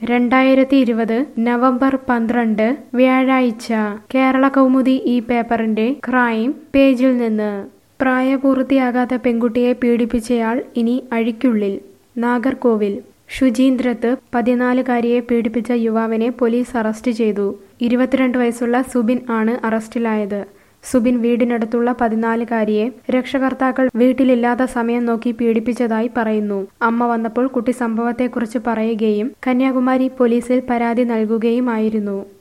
രണ്ടായിരത്തി ഇരുപത് നവംബർ പന്ത്രണ്ട് വ്യാഴാഴ്ച കേരള കൗമുദി ഈ പേപ്പറിന്റെ ക്രൈം പേജിൽ നിന്ന് പ്രായപൂർത്തിയാകാത്ത പെൺകുട്ടിയെ പീഡിപ്പിച്ചയാൾ ഇനി അഴിക്കുള്ളിൽ നാഗർകോവിൽ ശുചീന്ദ്രത്ത് പതിനാലുകാരിയെ പീഡിപ്പിച്ച യുവാവിനെ പോലീസ് അറസ്റ്റ് ചെയ്തു ഇരുപത്തിരണ്ട് വയസ്സുള്ള സുബിൻ ആണ് അറസ്റ്റിലായത് സുബിൻ വീടിനടുത്തുള്ള പതിനാലുകാരിയെ രക്ഷകർത്താക്കൾ വീട്ടിലില്ലാത്ത സമയം നോക്കി പീഡിപ്പിച്ചതായി പറയുന്നു അമ്മ വന്നപ്പോൾ കുട്ടി സംഭവത്തെക്കുറിച്ച് പറയുകയും കന്യാകുമാരി പോലീസിൽ പരാതി നൽകുകയുമായിരുന്നു